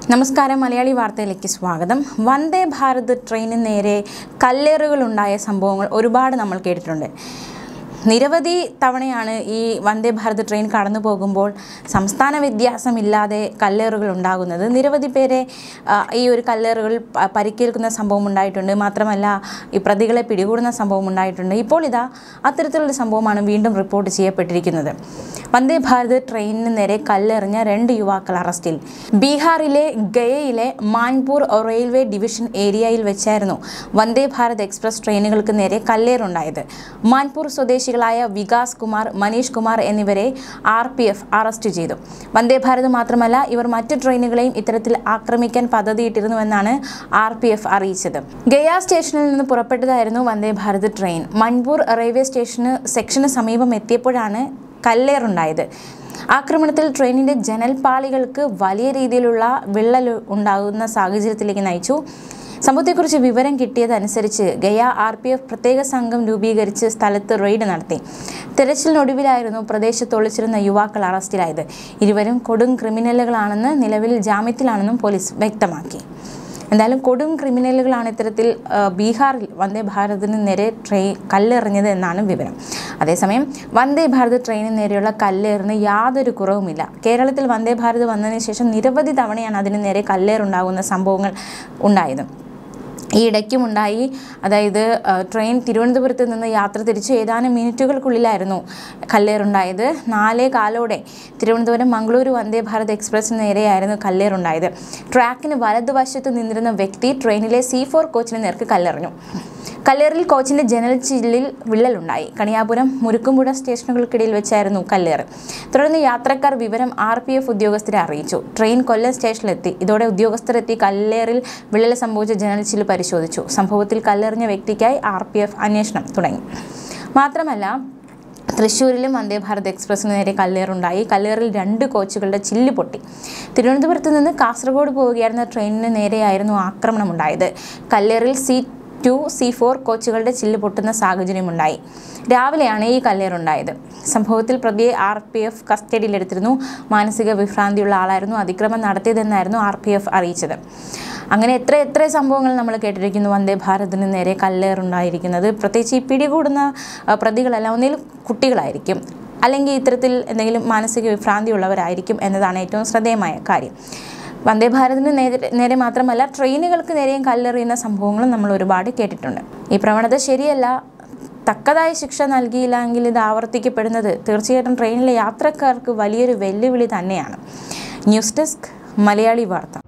നമസ്കാരം മലയാളി വാർത്തയിലേക്ക് സ്വാഗതം വന്ദേ ഭാരത് ട്രെയിനിന് നേരെ കല്ലേറുകളുണ്ടായ സംഭവങ്ങൾ ഒരുപാട് നമ്മൾ കേട്ടിട്ടുണ്ട് നിരവധി തവണയാണ് ഈ വന്ദേ ഭാരത് ട്രെയിൻ കടന്നു പോകുമ്പോൾ സംസ്ഥാന വ്യത്യാസമില്ലാതെ കല്ലേറുകൾ ഉണ്ടാകുന്നത് നിരവധി പേരെ ആ, ഈ ഒരു കല്ലേറുകൾ പ- പരിക്കേൽക്കുന്ന സംഭവം ഉണ്ടായിട്ടുണ്ട് മാത്രമല്ല ഈ പ്രതികളെ പിടികൂടുന്ന സംഭവം ഉണ്ടായിട്ടുണ്ട് ഇപ്പോൾ ഇതാ അത്തരത്തിലുള്ള സംഭവമാണ് വീണ്ടും റിപ്പോർട്ട് ചെയ്യപ്പെട്ടിരിക്കുന്നത് വന്ദേ ഭാരത് ട്രെയിനിന് നേരെ കല്ലെറിഞ്ഞ രണ്ട് യുവാക്കൾ അറസ്റ്റിൽ ബീഹാറിലെ ഗയയിലെ മാൻപൂർ റെയിൽവേ ഡിവിഷൻ ഏരിയയിൽ വെച്ചായിരുന്നു വന്ദേ ഭാരത് എക്സ്പ്രസ് ട്രെയിനുകൾക്ക് നേരെ കല്ലേറുണ്ടായത് മാൻപൂർ സ്വദേശികളായ വികാസ് കുമാർ മനീഷ് കുമാർ എന്നിവരെ ആർ പി എഫ് അറസ്റ്റ് ചെയ്തു വന്ദേ ഭാരത് മാത്രമല്ല ഇവർ മറ്റ് ട്രെയിനുകളെയും ഇത്തരത്തിൽ ആക്രമിക്കാൻ പദ്ധതിയിട്ടിരുന്നുവെന്നാണ് ആർ പി എഫ് അറിയിച്ചത് ഗയ സ്റ്റേഷനിൽ നിന്ന് പുറപ്പെട്ടതായിരുന്നു വന്ദേ ഭാരത് ട്രെയിൻ മൺപൂർ റെയിൽവേ സ്റ്റേഷന് സെക്ഷന് സമീപം എത്തിയപ്പോഴാണ് കല്ലേറുണ്ടായത് ആക്രമണത്തിൽ ട്രെയിനിന്റെ ജനൽപാളികൾക്ക് വലിയ രീതിയിലുള്ള വിള്ളൽ ഉണ്ടാകുന്ന സാഹചര്യത്തിലേക്ക് നയിച്ചു സംഭവത്തെക്കുറിച്ച് വിവരം കിട്ടിയതനുസരിച്ച് ഗയ ആർ പി എഫ് പ്രത്യേക സംഘം രൂപീകരിച്ച് സ്ഥലത്ത് റെയ്ഡ് നടത്തി തെരച്ചിലിനൊടുവിലായിരുന്നു പ്രദേശത്ത് ഒളിച്ചിരുന്ന യുവാക്കൾ അറസ്റ്റിലായത് ഇരുവരും കൊടും ക്രിമിനലുകളാണെന്ന് നിലവിൽ ജാമ്യത്തിലാണെന്നും പോലീസ് വ്യക്തമാക്കി എന്തായാലും കൊടും ക്രിമിനലുകളാണ് ഇത്തരത്തിൽ ആ, ബീഹാറിൽ വന്ദേ ഭാരതിന് നേരെ ട്രെയിൻ കല്ലെറിഞ്ഞത് എന്നാണ് വിവരം അതേസമയം വന്ദേ ഭാരത് ട്രെയിനിന് നേരെയുള്ള കല്ലേറിന് യാതൊരു കുറവുമില്ല കേരളത്തിൽ വന്ദേ ഭാരത് വന്നതിന് ശേഷം നിരവധി തവണയാണ് അതിന് നേരെ കല്ലേറുണ്ടാകുന്ന സംഭവങ്ങൾ ഉണ്ടായത് ഈ ഇടയ്ക്കുമുണ്ടായി അതായത് ആ, ട്രെയിൻ തിരുവനന്തപുരത്ത് നിന്ന് യാത്ര തിരിച്ച് ഏതാനും മിനിറ്റുകൾക്കുള്ളിലായിരുന്നു കല്ലേറുണ്ടായത് നാലേ കാലോടെ തിരുവനന്തപുരം മംഗളൂരു വന്ദേ ഭാരത് എക്സ്പ്രസിന് നേരെയായിരുന്നു കല്ലേറുണ്ടായത് ട്രാക്കിന് വലതുവശത്ത് നിന്നിരുന്ന വ്യക്തി ട്രെയിനിലെ സി ഫോർ കോച്ചിന് നേർക്ക് കല്ലെറിഞ്ഞു കല്ലേറിൽ കോച്ചിന്റെ ജനൽ ചില്ലിൽ വിള്ളലുണ്ടായി കണിയാപുരം മുരുക്കുംപുഴ സ്റ്റേഷനുകൾക്കിടയിൽ വെച്ചായിരുന്നു കല്ലേറ് തുടർന്ന് യാത്രക്കാർ വിവരം ആർ പി എഫ് ഉദ്യോഗസ്ഥരെ അറിയിച്ചു ട്രെയിൻ കൊല്ലം സ്റ്റേഷനിലെത്തി ഇതോടെ ഉദ്യോഗസ്ഥരെത്തി കല്ലേറിൽ വിള്ളൽ സംഭവിച്ച ജനൽ ചില്ല് പരിശോധിച്ചു സംഭവത്തിൽ കല്ലെറിഞ്ഞ വ്യക്തിക്കായി ആർ പി എഫ് അന്വേഷണം തുടങ്ങി മാത്രമല്ല തൃശ്ശൂരിലും വന്ദേ ഭാരത് എക്സ്പ്രസിന് നേരെ കല്ലേറുണ്ടായി കല്ലേറിൽ രണ്ട് കോച്ചുകളുടെ ചില്ല് പൊട്ടി തിരുവനന്തപുരത്ത് നിന്ന് കാസർഗോഡ് പോവുകയായിരുന്ന ട്രെയിനിന് നേരെയായിരുന്നു ആക്രമണം ഉണ്ടായത് കല്ലേറിൽ സി ടു സി ഫോർ കോച്ചുകളുടെ ചില്ല് പൊട്ടുന്ന സാഹചര്യമുണ്ടായി രാവിലെയാണ് ഈ കല്ലേറുണ്ടായത് സംഭവത്തിൽ പ്രതിയെ ആർ പി എഫ് കസ്റ്റഡിയിലെടുത്തിരുന്നു മാനസിക വിഭ്രാന്തിയുള്ള ആളായിരുന്നു അതിക്രമം നടത്തിയതെന്നായിരുന്നു ആർ പി എഫ് അറിയിച്ചത് അങ്ങനെ എത്ര എത്ര സംഭവങ്ങൾ നമ്മൾ കേട്ടിരിക്കുന്നു വന്ദേ ഭാരതിന് നേരെ കല്ലേറുണ്ടായിരിക്കുന്നത് പ്രത്യേകിച്ച് ഈ പിടികൂടുന്ന ആ, പ്രതികളെല്ലാം ഒന്നിൽ കുട്ടികളായിരിക്കും അല്ലെങ്കിൽ ഇത്തരത്തിൽ എന്തെങ്കിലും മാനസിക വിഭ്രാന്തിയുള്ളവരായിരിക്കും എന്നതാണ് ഏറ്റവും ശ്രദ്ധേയമായ കാര്യം വന്ദേ ഭാരതിന് നേരെ നേരെ മാത്രമല്ല ട്രെയിനുകൾക്ക് നേരെയും കല്ലെറിയുന്ന സംഭവങ്ങളും നമ്മൾ ഒരുപാട് കേട്ടിട്ടുണ്ട് ഈ പ്രവണത ശരിയല്ല തക്കതായ ശിക്ഷ നൽകിയില്ലെങ്കിൽ ഇത് ആവർത്തിക്കപ്പെടുന്നത് തീർച്ചയായിട്ടും ട്രെയിനിലെ യാത്രക്കാർക്ക് വലിയൊരു വെല്ലുവിളി തന്നെയാണ് ന്യൂസ് ഡെസ്ക് മലയാളി വാർത്ത